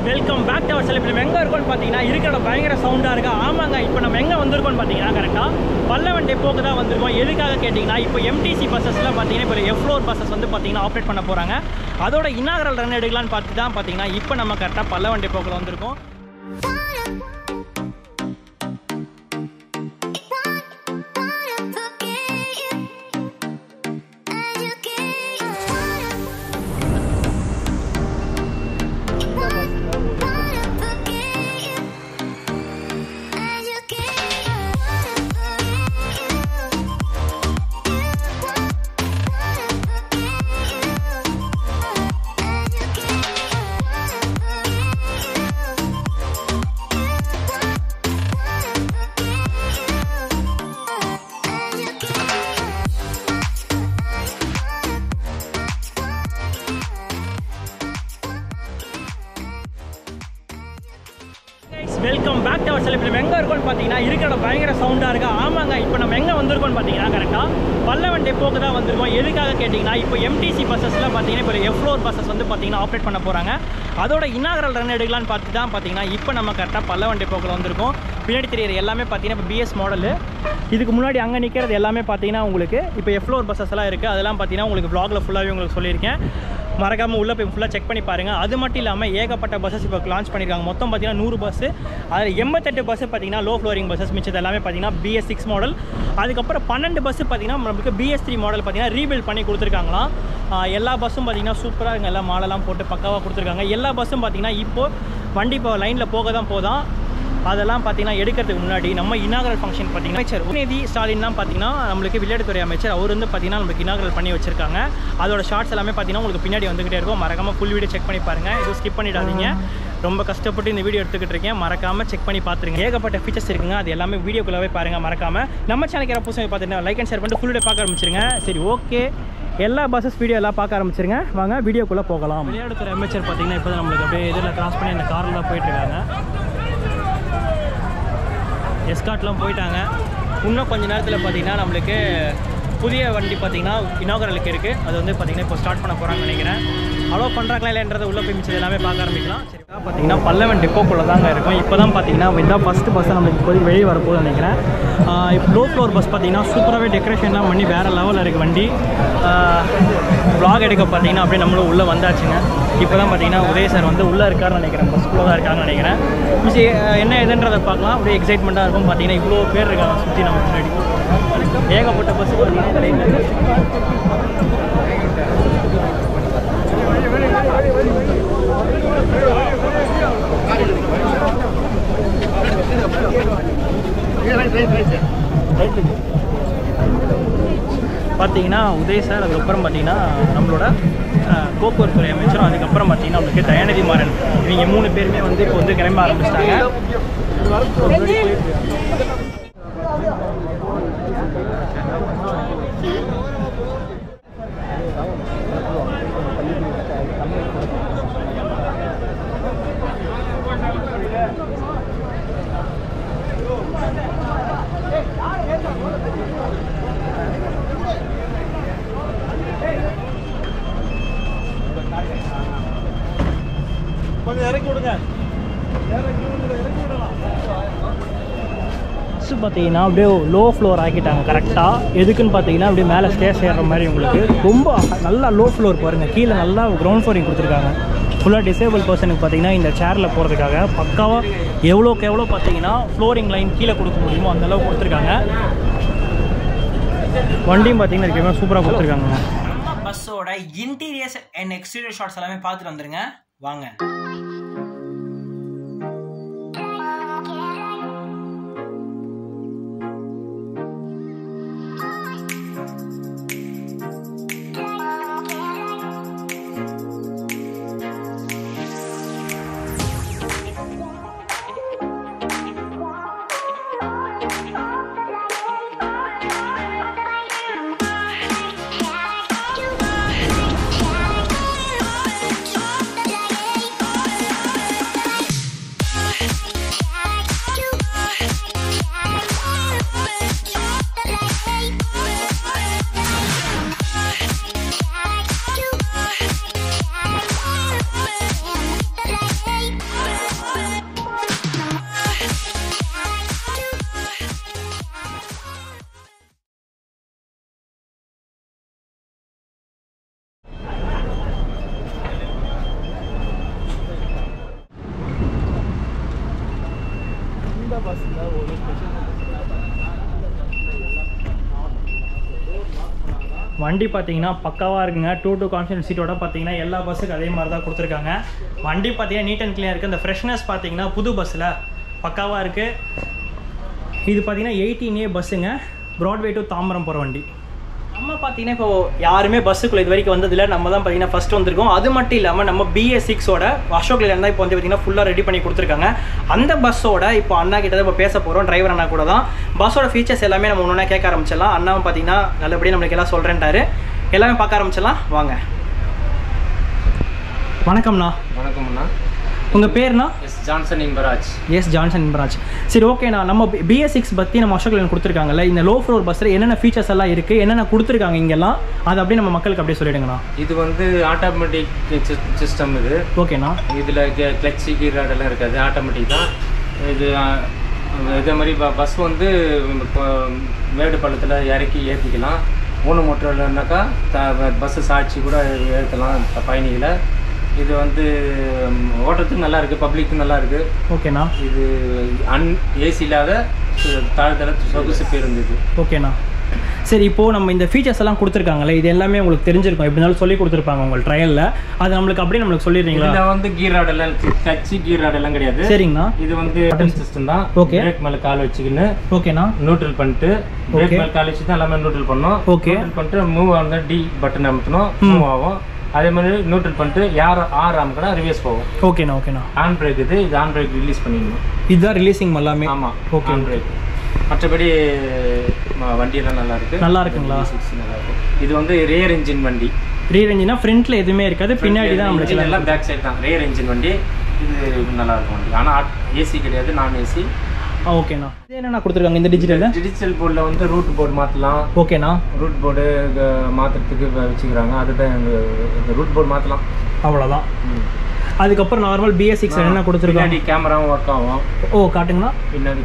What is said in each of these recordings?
Welcome back to our cell இப்போ நம்ம எங்கே இருக்கோம்னு பார்த்தீங்கன்னா இருக்கிற பயங்கர சவுண்டாக இருக்கா ஆமாங்க இப்போ நம்ம எங்கே வந்திருக்கோம்னு பார்த்தீங்கன்னா கரெக்டாக பல்லவன் டெப்போக்கு தான் வந்திருக்கோம் எதுக்காக கேட்டிங்கன்னா இப்போ எம்டிசி பஸ்ஸஸ்லாம் பார்த்தீங்கன்னா இப்போ எஃப்ளோர் பஸ்ஸஸ் வந்து பார்த்தீங்கன்னா ஆப்ரேட் பண்ண போகிறாங்க அதோட இன்னாகரல் ரன் எடுக்கலான்னு பார்த்து தான் பார்த்தீங்கன்னா இப்போ நம்ம கரெக்டாக பல்லவன் டெப்போக்கில் வந்திருக்கோம் welcome back to our cell இப்போ நம்ம எங்கே இருக்கோம்னு பார்த்தீங்கன்னா இருக்கிற பயங்கர சவுண்டாக இருக்கா ஆமாங்க இப்போ நம்ம எங்கே வந்திருக்கோம்னு பார்த்தீங்கன்னா கரெக்டாக பல்லவன் டெப்போக்கு தான் வந்திருக்கோம் எதுக்காக கேட்டிங்கன்னா இப்போ எம்டிசி பஸ்ஸஸ்லாம் பார்த்தீங்கன்னா இப்போ எஃப்ளோர் பஸ்ஸஸ் வந்து பார்த்தீங்கன்னா ஆப்ரேட் பண்ண போகிறாங்க அதோட இன்னாகரல் ரன் எடுக்கலான்னு பார்த்து தான் பார்த்தீங்கன்னா இப்போ நம்ம கரெக்டாக பல்லவன் டெப்போக்கில் வந்திருக்கோம் பின்னாடி தெரியுற எல்லாமே பார்த்தீங்கன்னா இப்போ பிஎஸ் மாடலு இதுக்கு முன்னாடி அங்கே நிற்கிறது எல்லாமே பார்த்தீங்கன்னா உங்களுக்கு இப்போ எஃப்ளோர் பஸ்ஸஸ் எல்லாம் இருக்குது அதெல்லாம் பார்த்தீங்கன்னா உங்களுக்கு vlogல ஃபுல்லாகவே உங்களுக்கு சொல்லியிருக்கேன் மறக்காமல் உள்ளே போய் ஃபுல்லாக செக் பண்ணி பாருங்கள் அது மட்டும் இல்லாமல் ஏகப்பட்ட பஸ்ஸஸ் இப்போ லான்ச் பண்ணியிருக்காங்க மொத்தம் பார்த்தீங்கன்னா நூறு பஸ்ஸு அதில் எண்பத்தெட்டு பஸ்ஸு பார்த்தீங்கன்னா லோ ஃப்ளோரிங் பஸ்ஸஸ் மிச்சது எல்லாமே பார்த்தீங்கன்னா பிஎஸ் சிக்ஸ் மாடல் அதுக்கப்புறம் பன்னெண்டு பஸ்ஸு பார்த்தீங்கன்னா நம்மளுக்கு பிஎஸ் த்ரீ மாடல் பார்த்தீங்கன்னா ரீபில்ட் பண்ணி கொடுத்துருக்காங்களாம் ஆஹ் எல்லா பஸ்ஸும் பார்த்தீங்கன்னா சூப்பராக இங்கே எல்லாம் மாடலாம் போட்டு பக்காவாக கொடுத்துருக்காங்க எல்லா பஸ்ஸும் பார்த்தீங்கன்னா இப்போது வண்டி இப்போ லைனில் போக தான் போதான் அதெல்லாம் பார்த்தீங்கன்னா எடுக்கிறதுக்கு முன்னாடி நம்ம இனாகரல் ஃபங்க்ஷன் பார்த்தீங்கன்னா அமைச்சர் உதயநிதி ஸ்டாலின் தான் பார்த்தீங்கன்னா நம்மளுக்கு விளையாட்டுத்துறை அமைச்சர் அவர் வந்து பார்த்தீங்கன்னா நம்மளுக்கு இனாகரல் பண்ணி வச்சிருக்காங்க அதோட ஷார்ட்ஸ் எல்லாமே பார்த்தீங்கன்னா உங்களுக்கு பின்னாடி வந்துகிட்டே இருக்கும் மறக்காமல் ஃபுல் வீடியோ செக் பண்ணி பாருங்கள் எதுவும் ஸ்கிப் பண்ணிடாதீங்க ரொம்ப கஷ்டப்பட்டு இந்த வீடியோ எடுத்துக்கிட்டு இருக்கேன் மறக்காமல் செக் பண்ணி பார்த்துருங்க ஏகப்பட்ட ஃபீச்சர்ஸ் இருக்குங்க அது எல்லாமே வீடியோக்குள்ளவே பாருங்கள் மறக்காமல் நம்ம சேனலுக்கு யாராவது புதுசாக பார்த்துட்டு லைக் அண்ட் ஷேர் பண்ணிட்டு ஃபுல் வீடியோ பார்க்க ஆரம்பிச்சிருங்க சரி ஓகே எல்லா பஸ்ஸஸ் வீடியோ எல்லாம் பார்க்க ஆரம்பிச்சிருங்க வாங்க வீடியோக்குள்ளே போகலாம் விளையாட்டுத்துறை அமைச்சர் பார்த்தீங்கன்னா இப்போ நம்மளுக்கு அப்படியே இதில் கிராஸ் பண்ணி அந்த காரில் தான் போயிட்டு இருக்காங்க எஸ்காட்லாம் போயிட்டாங்க இன்னும் கொஞ்ச நேரத்தில் பார்த்தீங்கன்னா நம்மளுக்கு புதிய வண்டி பார்த்தீங்கன்னா இனாகரலுக்கு இருக்குது அது வந்து பார்த்தீங்கன்னா இப்போ ஸ்டார்ட் பண்ண போகிறாங்கன்னு நினைக்கிறேன் அலோவ் பண்ணுறாங்களா இல்லைன்றதை உள்ளே போய் மிச்சது எல்லாமே பார்க்க ஆரம்பிக்கலாம் சரி பார்த்தீங்கன்னா பல்லவன் டெப்போக்குள்ளே தாங்க இருக்கும் இப்போ தான் பார்த்தீங்கன்னா இதான் ஃபஸ்ட்டு பஸ்ஸை நம்மளுக்கு இப்போதைக்கு வெளியே வரப்போகுது நினைக்கிறேன் ஆஹ் இப்போ லோ ஃப்ளோர் பஸ் பார்த்தீங்கன்னா சூப்பராகவே டெக்கரேஷன்லாம் பண்ணி வேறு லெவலில் இருக்குது வண்டி vlog எடுக்க பார்த்தீங்கன்னா அப்படியே நம்மளும் உள்ளே வந்தாச்சுங்க இப்போ தான் பார்த்தீங்கன்னா உதய சார் வந்து உள்ளே இருக்காருன்னு நினைக்கிறேன் பஸ்க்குள்ளே தான் இருக்காங்கன்னு நினைக்கிறேன் மிஸ் என்ன எதுன்றதை பார்க்கலாம் அப்படியே எக்ஸைட்மெண்ட்டாக இருக்கும் பார்த்தீங்கன்னா இவ்வளோ பேர் இருக்காங்க சுற்றி நம்ம முன்னாடி ஏகப்பட்ட பஸ் பார்த்தீங்கன்னா உதய் சார் அதுக்கப்புறம் பார்த்தீங்கன்னா நம்மளோட அஹ், போக்குவரத்துறை அமைச்சரும் அதுக்கப்புறம் பார்த்தீங்கன்னா நம்மளுக்கு தயாநிதி மாறன் இவங்க மூணு பேருமே வந்து இப்போ வந்து கிளம்ப ஆரம்பிச்சிட்டாங்க கொஞ்சம் இறக்கி விடுங்க பஸ்ஸு பார்த்தீங்கன்னா அப்படியே லோ ஃப்ளோர் ஆக்கிட்டாங்க கரெக்டாக எதுக்குன்னு பார்த்தீங்கன்னா அப்படியே மேலே ஸ்டேஸ் ஏறுற மாதிரி உங்களுக்கு ரொம்ப நல்லா லோ ஃப்ளோர் பாருங்கள் கீழே நல்லா கிரவுண்ட் ஃப்ளோரிங் கொடுத்துருக்காங்க ஃபுல்லாக டிசேபிள் பர்சனுக்கு பார்த்தீங்கன்னா இந்த சேரில் போகிறதுக்காக பக்காவாக எவ்வளோக்கு எவ்வளோ பார்த்தீங்கன்னா ஃப்ளோரிங் லைன் கீழே கொடுக்க முடியுமோ அந்த அளவுக்கு கொடுத்துருக்காங்க வண்டியும் பார்த்தீங்கன்னா இதுக்கு சூப்பராக கொடுத்துருக்காங்க நம்ம பஸ்ஸோட இன்டீரியர்ஸ் அண்ட் எக்ஸ்டீரியர் ஷாட்ஸ் எல்லாமே பார்த்துட்டு வந்துருங்க வாங்க Yeah. வண்டி பார்த்தீங்கன்னா பக்காவாக இருக்குங்க டூ டூ கான்ஃபிடன்ஸ் சீட்டோட பார்த்தீங்கன்னா எல்லா பஸ்ஸுக்கு அதே மாதிரி தான் கொடுத்துருக்காங்க வண்டி பார்த்தீங்கன்னா நீட் அண்ட் க்ளீனாக இருக்குது இந்த ஃப்ரெஷ்னஸ் பார்த்தீங்கன்னா புது பஸ்ஸில் பக்காவாக இருக்குது இது பார்த்தீங்கன்னா எயிட்டீன் ஏ பஸ்ஸுங்க ப்ராட்வே டு தாம்பரம் போகிற வண்டி நம்ம பார்த்தீங்கன்னா இப்போ யாருமே பஸ்ஸுக்குள்ள இது வரைக்கும் வந்ததில்ல நம்ம தான் பார்த்தீங்கன்னா ஃபர்ஸ்ட் வந்திருக்கோம் அது மட்டும் இல்லாமல் நம்ம பிஎஸ் சிக்ஸோட அசோக் லேண்ட் தான் இப்போ வந்து பார்த்தீங்கன்னா ஃபுல்லாக ரெடி பண்ணி கொடுத்துருக்காங்க அந்த பஸ்ஸோட இப்போ அண்ணா கிட்ட தான் இப்போ பேச போகிறோம் டிரைவர் அண்ணா கூட தான் பஸ்ஸோட ஃபீச்சர்ஸ் எல்லாமே நம்ம ஒன்று கேட்க ஆரம்பிச்சிடலாம் அண்ணாவும் பார்த்தீங்கன்னா நல்லபடியாக நம்மளுக்கு எல்லாம் சொல்கிறேன்ட்டாரு எல்லாமே பார்க்க ஆரம்பிச்சிடலாம் வாங்க வணக்கம்ண்ணா வணக்கம்ண்ணா உங்கள் பேர்ண்ணா S Johnson Imbaraj S Johnson Inbaraj சரி ஓகேண்ணா நம்ம பிஎஸ் சிக்ஸ் பற்றி நம்ம அசோக் லேண்ட் கொடுத்துருக்காங்கல்ல இந்த லோ ஃப்ளோர் பஸ்ஸில் என்னென்ன ஃபீச்சர்ஸ் எல்லாம் இருக்குது என்னென்ன கொடுத்துருக்காங்க இங்கெல்லாம் அது அப்படியே நம்ம மக்களுக்கு அப்படியே சொல்லிடுங்கண்ணா இது வந்து ஆட்டோமேட்டிக் சிஸ்டம் இது ஓகேண்ணா இதில் கிளச்சி கீராட் எல்லாம் இருக்காது ஆட்டோமேட்டிக் தான் இது ஆ, இதே மாதிரி ப பஸ் வந்து இப்போ மேடு பள்ளத்தில் இறக்கி ஏற்றிக்கலாம் மூணு மோட்டர்லனாக்கா த பஸ்ஸு சாட்சி கூட ஏற்றலாம் பயணிகளை இது வந்து ம், ஓட்டுறதுக்கு நல்லா இருக்குது பப்ளிக்கும் நல்லா இருக்குது ஓகேண்ணா இது அன் ஏசி இல்லாத சு- தாழ்தள சொகுசு பேருந்து இது ஓகேண்ணா சரி இப்போது நம்ம இந்த ஃபீச்சர்ஸ் எல்லாம் கொடுத்துருக்காங்கல்ல இது எல்லாமே உங்களுக்கு தெரிஞ்சிருக்கும் எப்படினாலும் சொல்லி கொடுத்துருப்பாங்க உங்களுக்கு ட்ரையலில் அது நம்மளுக்கு அப்படியே நம்மளுக்கு சொல்லிடுறீங்களா இதுல வந்து கீர் ராட் எல்லாம் டச்சு கீர் ராட் எல்லாம் கிடையாது சரிங்கண்ணா இது வந்து பட்டன் சிஸ்டம் தான் Okay. பிரேக் மேல கால் வச்சுக்கின்னு ஓகேண்ணா நியூட்ரல் பண்ணிட்டு பிரேக் Okay. மேல கால் வச்சு தான் எல்லாமே நியூட்ரல் பண்ணோம் Okay. நியூட்ரல் பண்ணிட்டு மூவ் ஆகுது டி பட்டன் அமுத்தணும் மூவ் ஆகும் அதே மாதிரி நியூட்ரல் பண்ணிட்டு யார் ஆர் அமுக்கினா ரிவர்ஸ் போகும் ஓகேண்ணா ஓகேண்ணா ஆன் பிரேக் இது இது ஆன் பிரேக் ரிலீஸ் பண்ணிடணும் இதுதான் ரிலீசிங் எல்லாமே ஆமா Okay. ஆன் பிரேக் மற்றபடி ம- வண்டியெல்லாம் நல்லா இருக்கு நல்லா இருக்குங்களா? V6 நல்லா இருக்கு இது வந்து ரியர் இன்ஜின் வண்டி ரீர் இன்ஜினா ஃப்ரண்ட்டில் எதுவுமே இருக்காது பின்னாடி தான் நம்மளுக்கு engine எல்லாம் பேக் சைடு தான் ரியர் இன்ஜின் வண்டி இது நல்லா இருக்கும் வண்டி ஆனால் ஏசி கிடையாது நான் ஏசி ஆ ஓகேண்ணா இது என்னண்ணா கொடுத்துருக்காங்க இந்த டிஜிட்டலில் டிஜிட்டல் போர்டில் வந்து ரூட் போர்டு மாற்றலாம் ஓகேண்ணா ரூட் போர்டு மாற்றுறதுக்கு வச்சுக்கிறாங்க அதுதான் இந்த ரூட் போர்டு மாற்றலாம் அவ்வளோதான் அதுக்கப்புறம் நார்மல் பிஎஸ் சிக்ஸ் என்ன கொடுத்துருக்காங்க பின்னாடி கேமராவும் ஒர்க் ஆகும் ஓ காட்டுங்கண்ணா பின்னாடி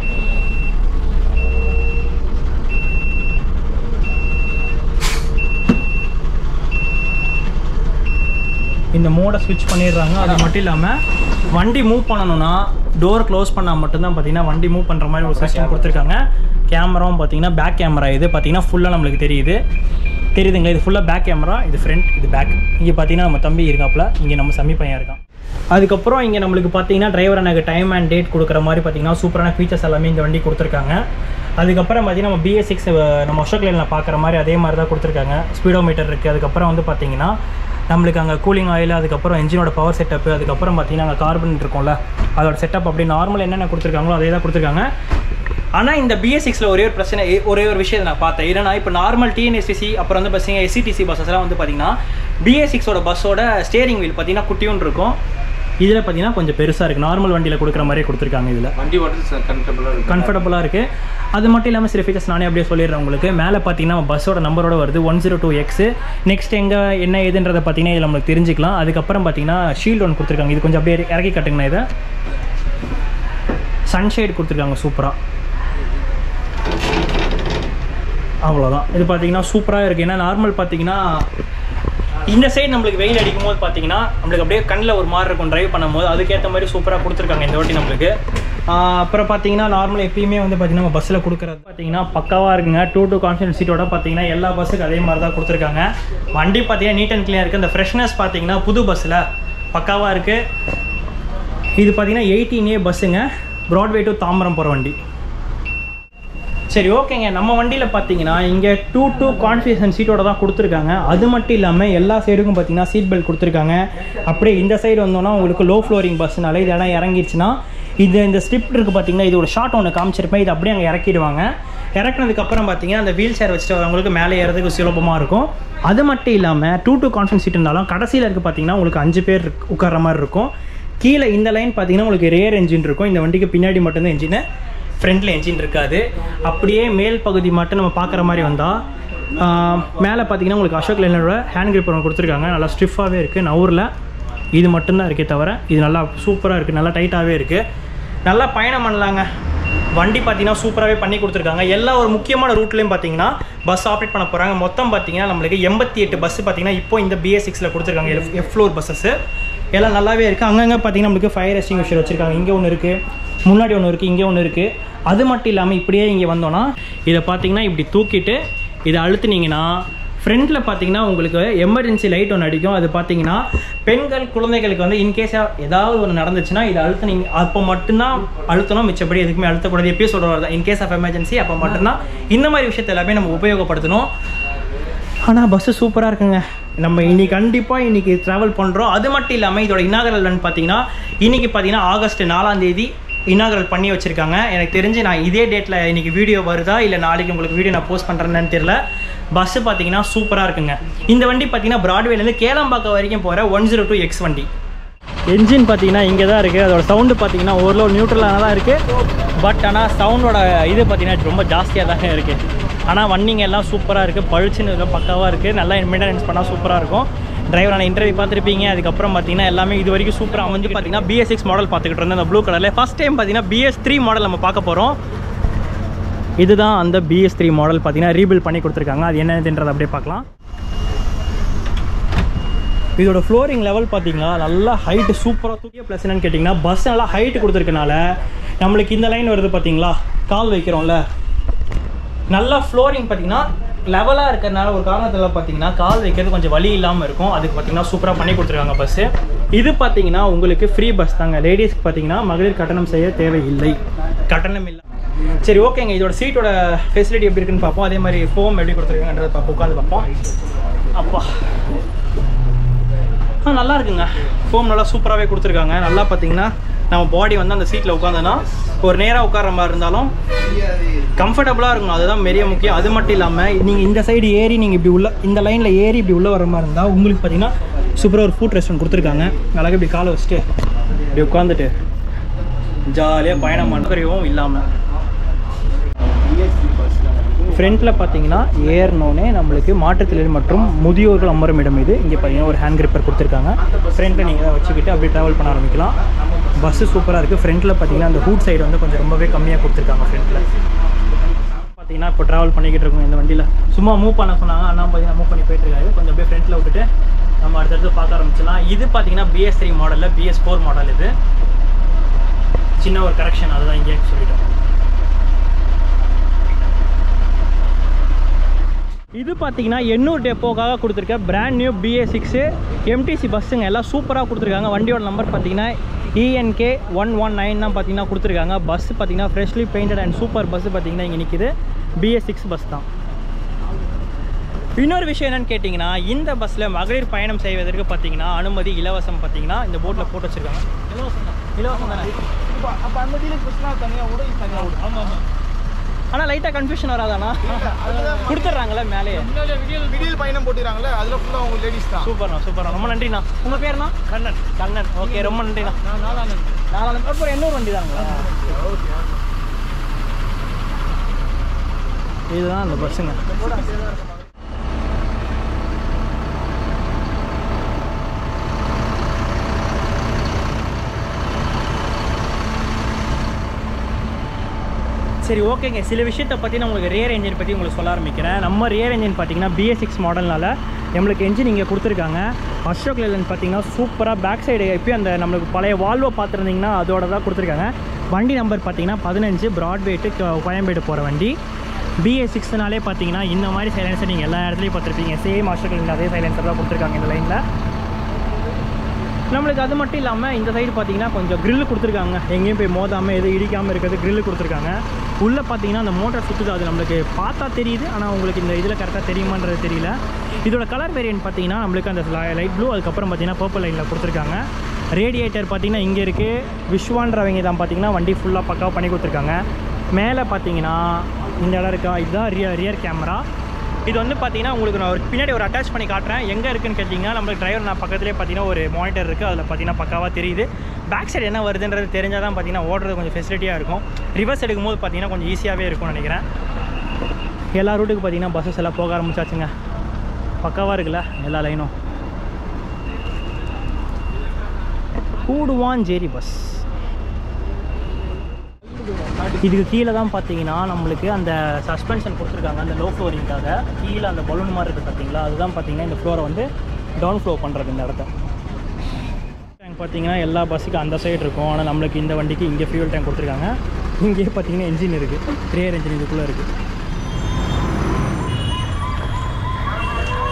இந்த மோடை ஸ்விட்ச் பண்ணிடுறாங்க அது மட்டும் இல்லாமல் வண்டி மூவ் பண்ணணும்னா டோர் க்ளோஸ் பண்ணால் மட்டும்தான் பார்த்தீங்கன்னா வண்டி மூவ் பண்ணுற மாதிரி ஒரு சிஸ்டம் கொடுத்துருக்காங்க கேமராவும் பார்த்தீங்கன்னா பேக் கேமரா இது பார்த்தீங்கன்னா ஃபுல்லாக நம்மளுக்கு தெரியுது தெரியுதுங்களா இது ஃபுல்லாக பேக் கேமரா இது ஃப்ரண்ட் இது பேக் இங்கே பார்த்தீங்கன்னா நம்ம தம்பி இருக்காப்புல இங்கே நம்ம சம்மி பையன் இருக்கான் அதுக்கப்புறம் இங்கே நம்மளுக்கு பார்த்தீங்கன்னா டிரைவர் எனக்கு டைம் அண்ட் டேட் கொடுக்குற மாதிரி பார்த்தீங்கன்னா சூப்பரான ஃபீச்சர்ஸ் எல்லாமே இந்த வண்டி கொடுத்துருக்காங்க அதுக்கப்புறம் பார்த்தீங்கன்னா நம்ம பிஎஸ் சிக்ஸ் நம்ம அசோக் லைனில் பார்க்குற மாதிரி அதே மாதிரி தான் கொடுத்துருக்காங்க ஸ்பீடோ மீட்டர் இருக்குது அதுக்கப்புறம் வந்து பார்த்தீங்கன்னா நம்மளுக்கு அங்கே கூலிங் ஆயில் அதுக்கப்புறம் என்ஜினோட பவர் செட்டப் அதுக்கப்புறம் பார்த்தீங்கன்னா அங்கே கார்பன் இருக்கும்ல அதோட செட்டப் அப்படி நார்மல் என்னென்ன கொடுத்துருக்காங்களோ அதே தான் கொடுத்துருக்காங்க ஆனால் இந்த பிஎஸ் சிக்ஸில் ஒரே ஒரு பிரச்சனை ஏ- ஒரே ஒரு விஷயத்தை நான் பார்த்தேன் என்னன்னா இப்போ நார்மல் டிஎன்எஸ்டிசி அப்புறம் வந்து பார்த்தீங்கன்னா எஸ்சிடிசி பஸ்ஸஸ்லாம் வந்து பார்த்தீங்கன்னா பிஎஸ் சிக்ஸோட பஸ்ஸோட ஸ்டேரிங் வீல் பார்த்தீங்கன்னா குட்டியும் இருக்கும் இதில் பார்த்தீங்கன்னா கொஞ்சம் பெருசாக இருக்குது நார்மல் வண்டியில் கொடுக்குற மாதிரியே கொடுத்துருக்காங்க இதில் வண்டி ஓட்டுறது கம்ஃபர்டபுளாக இருக்கும் கம்ஃபர்டபுளாக இருக்குது அது மட்டும் இல்லாமல் சில ஃபீச்சர்ஸ் நானே அப்படியே சொல்லிடுறேன் உங்களுக்கு மேலே பார்த்தீங்கன்னா பஸ்ஸோட நம்பரோட வருது one zero two X next எங்கே என்ன ஏதுன்றதை பார்த்தீங்கன்னா இதில் நம்மளுக்கு தெரிஞ்சுக்கலாம் அதுக்கப்புறம் பார்த்தீங்கன்னா ஷீல்டு ஒன்று கொடுத்துருக்காங்க இது கொஞ்சம் அப்படியே இறக்கி காட்டுங்கண்ணா இதை சன்ஷேட் கொடுத்துருக்காங்க சூப்பராக அவ்வளோதான் இது பார்த்தீங்கன்னா சூப்பராக இருக்குது ஏன்னா நார்மல் பார்த்தீங்கன்னா இந்த சைடு நம்மளுக்கு வெயில் அடிக்கும் போது பார்த்தீங்கன்னா நம்மளுக்கு அப்படியே கண்ணில் ஒரு மாதிரி இருக்கும் டிரைவ் பண்ணும்போது அதுக்கேற்ற மாதிரி சூப்பராக கொடுத்துருக்காங்க இந்த வாட்டி நம்மளுக்கு ஆஹ் அப்புறம் பார்த்தீங்கன்னா நார்மல் எப்பயுமே வந்து பார்த்தீங்கன்னா நம்ம பஸ்ஸில் கொடுக்குறது பார்த்தீங்கன்னா பக்காவாக இருக்குங்க டூ டூ கான்ஃபிடன்ஸ் சீட்டோட பார்த்தீங்கன்னா எல்லா பஸ்ஸுக்கு அதே மாதிரி தான் கொடுத்துருக்காங்க வண்டி பார்த்தீங்கன்னா நீட் அண்ட் க்ளீனாக இருக்குது இந்த ஃப்ரெஷ்னஸ் பார்த்தீங்கன்னா புது பஸ்ஸில் பக்காவாக இருக்குது இது பார்த்தீங்கன்னா எயிட்டீன் ஏ பஸ்ஸுங்க ப்ராட்வே டு தாம்பரம் போகிற வண்டி சரி ஓகேங்க நம்ம வண்டியில் பார்த்தீங்கன்னா இங்கே டூ டூ கான்ஃபிகரேஷன் சீட்டோட தான் கொடுத்துருக்காங்க அது மட்டும் இல்லாமல் எல்லா சைடுக்கும் பார்த்தீங்கன்னா சீட் பெல்ட் கொடுத்துருக்காங்க அப்படியே இந்த சைடு வந்தோன்னா உங்களுக்கு லோ ஃப்ளோரிங் பஸ்னால இது இடம் இறங்கிடுச்சுன்னா இது இந்த ஸ்டிப் இருக்குது பார்த்தீங்கன்னா இதோட ஷார்ட் ஒன்று காமிச்சிருப்பேன் இது அப்படியே அங்கே இறக்கிடுவாங்க இறக்குனதுக்கப்புறம் பார்த்தீங்கன்னா அந்த வீல் சேர் வச்சுட்டு வரவங்களுக்கு மேலே ஏறதுக்கு சுலபமாக இருக்கும் அது மட்டும் இல்லாமல் டூ டூ கான்ஃபரன்ஸ் சீட் இருந்தாலும் கடைசியில் இருக்குது பார்த்தீங்கன்னா உங்களுக்கு அஞ்சு பேர் இருக்கு- உட்கார்ற மாதிரி இருக்கும் கீழே இந்த லைன் பார்த்தீங்கன்னா உங்களுக்கு ரேர் என்ஜின் இருக்கும் இந்த வண்டிக்கு பின்னாடி மட்டும்தான் என்ஜின் ஃப்ரண்ட்டில் என்ஜின் இருக்காது அப்படியே மேல் பகுதி மட்டும் நம்ம பார்க்குற மாதிரி வந்தால் மேலே பார்த்தீங்கன்னா உங்களுக்கு அசோக் லைனோட ஹேண்ட் கிரிப் ஒன்று கொடுத்துருக்காங்க நல்லா ஸ்டிஃபாகவே இருக்குது நவுரில் இது மட்டும்தான் இருக்கே தவிர இது நல்லா சூப்பராக இருக்குது நல்லா டைட்டாகவே இருக்குது நல்லா பயணம் பண்ணலாங்க வண்டி பார்த்தீங்கன்னா சூப்பராகவே பண்ணி கொடுத்துருக்காங்க எல்லா ஒரு முக்கியமான ரூட்லேயும் பார்த்தீங்கன்னா பஸ் ஆப்ரேட் பண்ண போகிறாங்க மொத்தம் பார்த்தீங்கன்னா நம்மளுக்கு எண்பத்தி எட்டு பஸ் பார்த்தீங்கன்னா இப்போ இந்த பிஎஸ் சிக்ஸில் கொடுத்துருக்காங்க எஃப் எஃப் ஃப்ளோர் பஸ்ஸஸ் எல்லாம் நல்லாவே இருக்குது அங்கங்கே பார்த்தீங்கன்னா நம்மளுக்கு ஃபயர் எஸ்டிங்விஷர் வச்சுருக்காங்க இங்கே ஒன்று இருக்குது முன்னாடி ஒன்று இருக்குது இங்கே ஒன்று இருக்குது அது மட்டும் இல்லாமல் இப்படியே இங்கே வந்தோன்னா இதை பார்த்தீங்கன்னா இப்படி தூக்கிட்டு இதை அழுத்துனீங்கன்னா ஃப்ரண்ட்டில் பார்த்தீங்கன்னா உங்களுக்கு எமர்ஜென்சி லைட் ஒன்று அடிக்கும் அது பார்த்தீங்கன்னா பெண்கள் குழந்தைகளுக்கு வந்து இன்கேஸ் ஏதாவது ஒன்று நடந்துச்சுன்னா இதை அழுத்தினீங்க அப்போ மட்டும்தான் அழுத்தணும் மிச்சப்படி எதுக்குமே அழுத்தக்கூடாது எப்பயும் சொல்கிறது இன்கேஸ் ஆஃப் எமர்ஜென்சி அப்போ மட்டும்தான் இந்த மாதிரி விஷயத்தை எல்லாமே நம்ம உபயோகப்படுத்தணும் ஆனால் பஸ்ஸு சூப்பராக இருக்குங்க நம்ம இன்னைக்கு கண்டிப்பாக இன்னைக்கு ட்ராவல் பண்ணுறோம் அது மட்டும் இல்லாமல் இதோட இனாகரல் பார்த்தீங்கன்னா இன்னைக்கு பார்த்தீங்கன்னா ஆகஸ்ட் நாலாம் தேதி இனாகரல் பண்ணி வச்சுருக்காங்க எனக்கு தெரிஞ்சு நான் இதே டேட்டில் இன்னைக்கு வீடியோ வருதா இல்லை நாளைக்கு உங்களுக்கு வீடியோ நான் போஸ்ட் பண்ணுறேன்னு தெரியல பஸ்ஸு பார்த்தீங்கன்னா சூப்பராக இருக்குங்க இந்த வண்டி பார்த்தீங்கன்னா பிராட்வேலேருந்து கேளம்பாக்கம் வரைக்கும் போகிற ஒன் ஜீரோ டூ எக்ஸ் வண்டி என்ஜின் பார்த்தீங்கன்னா இங்கே தான் இருக்குது அதோட சவுண்டு பார்த்தீங்கன்னா ஓரளவு நியூட்ரலாக தான் இருக்குது பட் ஆனால் சவுண்டோட இது பார்த்தீங்கன்னா ரொம்ப ஜாஸ்தியாக தான் இருக்குது ஆனால் வண்டிங்க எல்லாம் சூப்பராக இருக்குது பழிச்சுன்னு இருக்க பக்காவாக இருக்குது நல்லா மெயின்டெனன்ஸ் பண்ணால் சூப்பராக இருக்கும் டிரைவரான இன்டர்வியூ பார்த்துருப்பீங்க அதுக்கப்புறம் பார்த்தீங்கன்னா எல்லாமே இது வரைக்கும் சூப்பராக வந்து பார்த்தீங்கன்னா பிஎஸ் சிக்ஸ் மாடல் பார்த்துக்கிட்டு இருந்தேன் அந்த ப்ளூ கலரில் ஃபஸ்ட் டைம் பார்த்தீங்கன்னா பிஎஸ் த்ரீ மாடல் நம்ம பார்க்க போகிறோம் இதுதான் அந்த பிஎஸ் த்ரீ மாடல் பார்த்தீங்கன்னா ரீபில்ட் பண்ணி கொடுத்துருக்காங்க அது என்னதுன்றதை அப்படியே பார்க்கலாம் இதோட ஃப்ளோரிங் லெவல் பார்த்தீங்கன்னா நல்லா ஹைட்டு சூப்பராக தூக்கிய ப்ளஸ் என்னன்னு கேட்டிங்கன்னா பஸ் நல்லா ஹைட்டு கொடுத்துருக்கனால நம்மளுக்கு இந்த லைன் வருது பார்த்தீங்களா கால் வைக்கிறோம்ல நல்லா ஃப்ளோரிங் பார்த்தீங்கன்னா லெவலாக இருக்கிறதுனால ஒரு காரணத்தில் பார்த்தீங்கன்னா கால் வைக்கிறது கொஞ்சம் வலி இல்லாமல் இருக்கும் அதுக்கு பார்த்தீங்கன்னா சூப்பராக பண்ணி கொடுத்துருக்காங்க பஸ்ஸு இது பார்த்தீங்கன்னா உங்களுக்கு ஃப்ரீ பஸ் தாங்க லேடிஸ்க்கு பார்த்தீங்கன்னா மகளிர் கட்டணம் செய்ய தேவையில்லை கட்டணம் இல்லை சரி ஓகேங்க இதோட சீட்டோட ஃபெசிலிட்டி எப்படி இருக்குன்னு பார்ப்போம் அதே மாதிரி ஃபோம் எப்படி கொடுத்துருக்காங்கன்றத பார்ப்போம் உட்காந்து பார்ப்போம் அப்பா ஆ நல்லா இருக்குங்க ஃபோம் நல்லா சூப்பராகவே கொடுத்துருக்காங்க நல்லா பார்த்தீங்கன்னா நம்ம பாடி வந்து அந்த சீட்டில் உட்காந்தோன்னா ஒரு நேராக உட்கார்ற மாதிரி இருந்தாலும் கம்ஃபர்டபுளாக இருக்கும் அதுதான் பெரிய முக்கியம் அது மட்டும் இல்லாமல் நீங்கள் இந்த சைடு ஏறி நீங்கள் இப்படி உள்ள இந்த லைனில் ஏறி இப்படி உள்ளே வர மாதிரி இருந்தால் உங்களுக்கு பார்த்தீங்கன்னா சூப்பராக ஒரு ஃபுட் ரெஸ்டாரண்ட் கொடுத்துருக்காங்க அழகாக இப்படி காலை வச்சுட்டு இப்படி உட்காந்துட்டு ஜாலியாக பயணம் பண்ணுறவும் இல்லாமல் ஃப்ரண்ட்டில் பார்த்தீங்கன்னா ஏறினோடனே நம்மளுக்கு மாற்றுத்திறன் மற்றும் முதியோர்கள் அமரும் இடம் இது இங்கே பார்த்தீங்கன்னா ஒரு ஹேண்ட் கிரிப்பர் கொடுத்துருக்காங்க ஃப்ரண்ட்டில் நீங்கள் வச்சுக்கிட்டு அப்படியே ட்ராவல் பண்ண ஆரம்பிக்கலாம் பஸ்ஸு சூப்பராக இருக்குது ஃப்ரண்ட்டில் பார்த்தீங்கன்னா அந்த ஹூட் சைடு வந்து கொஞ்சம் ரொம்பவே கம்மியாக கொடுத்துருக்காங்க ஃப்ரண்ட்டில் பார்த்தீங்கன்னா இப்போ ட்ராவல் பண்ணிக்கிட்டு இருக்கோம் இந்த வண்டியில் சும்மா மூவ் பண்ண சொன்னாங்க அண்ணா பார்த்தீங்கன்னா மூவ் பண்ணி போயிட்டு இருக்காரு கொஞ்சம் அப்படியே ஃப்ரண்ட்டில் விட்டுட்டு நம்ம அடுத்தடுத்து பார்க்க ஆரம்பிச்சலாம் இது பார்த்தீங்கன்னா பிஎஸ் த்ரீ மாடலில் பிஎஸ் ஃபோர் மாடல் இது சின்ன ஒரு கரெக்ஷன் அதுதான் இங்கே சொல்லிட்டோம் இது பார்த்தீங்கன்னா எண்ணூர் டெப்போக்காக கொடுத்துருக்க brand new BA six MTC பஸ்ஸுங்க எல்லாம் சூப்பராக கொடுத்துருக்காங்க வண்டியோட நம்பர் பார்த்தீங்கன்னா இஎன்கே ஒன் ஒன் நைன் தான் பார்த்தீங்கன்னா கொடுத்துருக்காங்க பஸ் பார்த்தீங்கன்னா freshly painted and super bus பார்த்தீங்கன்னா இங்கே நிற்கிது பிஏ சிக்ஸ் பஸ் தான் இன்னொரு விஷயம் என்னன்னு கேட்டிங்கன்னா இந்த பஸ்ஸில் மகளிர் பயணம் செய்வதற்கு பார்த்தீங்கன்னா அனுமதி இலவசம் பார்த்தீங்கன்னா இந்த போர்டில் போட்டு வச்சுருக்காங்க இலவசம் தான் இலவசம் தானே அப்போ அந்த டீலக்ஸ் பஸ்லாம் தனியாக விட இது தனியாக விடும் ஆமாம் ஆமாம் ஆனால் லைட்டாக கன்ஃபியூஷன் வராதாண்ணா கொடுத்துட்றாங்களே மேலேயே விடியல் பயணம் போட்டுறாங்களே அதில் ஃபுல்லாக அவங்க லேடிஸ் தான் சூப்பர்ண்ணா சூப்பர்ண்ணா ரொம்ப நன்றிண்ணா உங்கள் பேர்ண்ணா கண்ணன் கண்ணன் ஓகே ரொம்ப நன்றிண்ணா நாலானந்த் நாலானந்த் அப்புறம் இன்னொரு வண்டி தானுங்களா இதுதான் அந்த பஸ்ஸுங்க சரி ஓகேங்க சில விஷயத்தை பற்றி நான் உங்களுக்கு ரியர் என்ஜின் பற்றி உங்களுக்கு சொல்ல ஆரம்பிக்கிறேன் நம்ம ரியர் என்ஜின் பார்த்தீங்கன்னா பிஎஸ் சிக்ஸ் மாடல்னால நம்மளுக்கு என்ஜின் இங்கே கொடுத்துருக்காங்க அசோக் லேலன் பார்த்தீங்கன்னா சூப்பராக பேக் சைடு எப்பயும் அந்த நம்மளுக்கு பழைய வால்வோ பார்த்துருந்தீங்கன்னா அதோட தான் கொடுத்துருக்காங்க வண்டி நம்பர் பார்த்தீங்கன்னா பதினஞ்சு ப்ராட்வேட்டு கோயம்பேடு போகிற வண்டி பிஎஸ் சிக்ஸ்னாலே பார்த்தீங்கன்னா இந்த மாதிரி சைலன்ஸை நீங்கள் எல்லா இடத்துலையும் பார்த்துருப்பீங்க சேம் அசோக் லேலன் அதே சைலன்சர் தான் கொடுத்துருக்காங்க இந்த லைனில் நம்மளுக்கு அது மட்டும் இல்லாமல் இந்த சைடு பார்த்தீங்கன்னா கொஞ்சம் grill கொடுத்துருக்காங்க எங்கேயும் போய் மோதாமல் எதுவும் இடிக்காமல் இருக்கிறது grill கொடுத்துருக்காங்க உள்ளே பார்த்தீங்கன்னா அந்த மோட்டார் சுற்றுது அது நம்மளுக்கு பார்த்தா தெரியுது ஆனால் உங்களுக்கு இந்த இதில் கரெக்டாக தெரியுமான்றது தெரியல இதோட கலர் வேரியன்ட் பார்த்தீங்கன்னா நம்மளுக்கு அந்த லைட் ப்ளூ அதுக்கப்புறம் பார்த்தீங்கன்னா பர்பிள் லைனில் கொடுத்துருக்காங்க ரேடியேட்டர் பார்த்தீங்கன்னா இங்கே இருக்குது விஸ்வான்றவங்க தான் பார்த்தீங்கன்னா வண்டி ஃபுல்லாக பக்காவாக பண்ணி கொடுத்துருக்காங்க மேலே பார்த்தீங்கன்னா இந்த இடம் இருக்கா இதுதான் ரியர் ரியர் கேமரா இது வந்து பார்த்தீங்கன்னா உங்களுக்கு நான் ஒரு பின்னாடி ஒரு அட்டாச் பண்ணி காட்டுறேன் எங்கே இருக்குன்னு கேட்டிங்கன்னா நம்மளுக்கு டிரைவர் நான் பக்கத்துலேயே பார்த்தீங்கன்னா ஒரு மானிட்டர் இருக்குது அதில் பார்த்தீங்கன்னா பக்காவாக தெரியுது பேக் சைடு என்ன வருதுன்றது தெரிஞ்சால் தான் பார்த்தீங்கன்னா ஓடுறது கொஞ்சம் ஃபெசிலிட்டியாக இருக்கும் ரிவர்ஸ் எடுக்கும்போது பார்த்தீங்கன்னா கொஞ்சம் ஈஸியாகவே இருக்கும்னு நினைக்கிறேன் எல்லா ரூட்டுக்கு பார்த்தீங்கன்னா பஸ்ஸஸ் எல்லாம் போக ஆரம்பிச்சாச்சுங்க பக்காவாக இருக்குல்ல எல்லா லைனும் கூடுவாஞ்சேரி பஸ் இதுக்கு கீழே தான் பார்த்தீங்கன்னா நம்மளுக்கு அந்த சஸ்பென்ஷன் கொடுத்துருக்காங்க அந்த லோ ஃப்ளோரிங்காக கீழே அந்த பலூன் மாதிரி இருக்குது பார்த்தீங்களா அதுதான் பார்த்தீங்கன்னா இந்த ஃப்ளோரை வந்து டவுன் ஃப்ளோ பண்ணுறது இந்த இடத்த டேங்க் பார்த்தீங்கன்னா எல்லா பஸ்ஸுக்கும் அந்த சைடு இருக்கும் ஆனால் நம்மளுக்கு இந்த வண்டிக்கு இங்கே ஃபியூல் டேங்க் கொடுத்துருக்காங்க இங்கேயே பார்த்தீங்கன்னா என்ஜின் இருக்குது ரியர் என்ஜின் இதுக்குள்ளே இருக்குது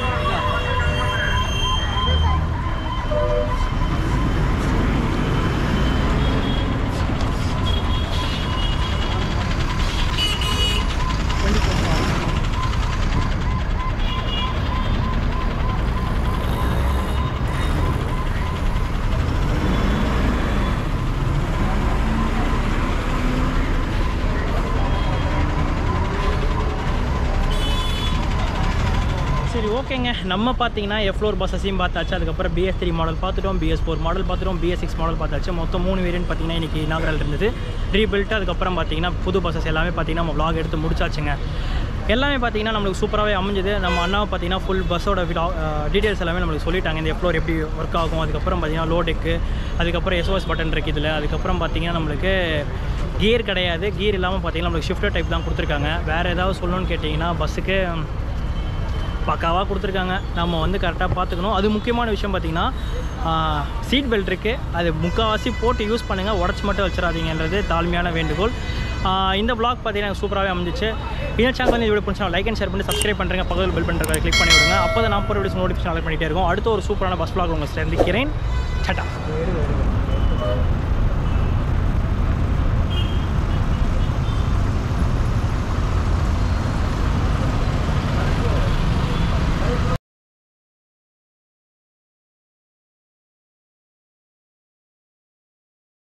ஓகேங்க நம்ம பார்த்தீங்கன்னா எஃப்ளோர் பஸ்ஸஸையும் பார்த்தாச்சு அதுக்கப்புறம் பிஎஸ் த்ரீ மாடல் பார்த்துட்டோம் பிஎஸ் ஃபோர் மாடல் பார்த்துட்டோம் பிஎஸ் சிக்ஸ் மாடல் பார்த்தாச்சு மொத்தம் மூணு வேரியன்ட் பார்த்தீங்கன்னா இன்றைக்கி இனாகரல் இருந்தது ரீபில்ட் அதுக்கப்புறம் பார்த்தீங்கன்னா புது பஸ்ஸஸ் எல்லாமே பார்த்தீங்கன்னா நம்ம vlog எடுத்து முடிச்சாச்சுங்க எல்லாமே பார்த்தீங்கன்னா நம்மளுக்கு சூப்பராகவே அமைஞ்சது நம்ம அண்ணாவை பார்த்தீங்கன்னா ஃபுல் பஸ்ஸோட டீட்டெயில்ஸ் எல்லாமே நம்மளுக்கு சொல்லிட்டாங்க இந்த எஃப்ளோர் எப்படி ஒர்க் ஆகும் அதுக்கப்புறம் பார்த்தீங்கன்னா லோடெக்கு அதுக்கப்புறம் எஸ்ஓஎஸ் பட்டன் இருக்குது இதில் அதுக்கப்புறம் பார்த்தீங்கன்னா நம்மளுக்கு கியர் கிடையாது கியர் இல்லாமல் பார்த்தீங்கன்னா நம்மளுக்கு ஷிஃப்டர் டைப் தான் கொடுத்துருக்காங்க வேறு ஏதாவது சொல்லணும்னு கேட்டிங்கன்னா பஸ்ஸுக்கு பக்காவாக கொடுத்துருக்காங்க நம்ம வந்து கரெக்டாக பார்த்துக்கணும் அது முக்கியமான விஷயம் பார்த்தீங்கன்னா சீட் பெல்ட் இருக்குது அது முக்கால்வாசி போட்டு யூஸ் பண்ணுங்கள் உடச்சி மட்டும் வச்சிடாதீங்கன்றது தாழ்மையான வேண்டுகோள் ஆஹ் இந்த vlog பார்த்தீங்கன்னா சூப்பராகவே அமைஞ்சிச்சு இந்த சேனல் வந்து இதோட பிடிச்சா லைக் அண்ட் ஷேர் பண்ணி சப்ஸ்கிரைப் பண்ணுறேங்க பக்கத்தில் பெல் பண்ணுறத கிளிக் பண்ணி விடுங்க அப்போ தான் நான் போகிற வீடியோஸ் நோட்டிஃபிகேஷன் அலர்ட் பண்ணிகிட்டே இருக்கும் அடுத்த ஒரு சூப்பரான பஸ் vlog உங்களை சந்திக்கிறேன் சட்டா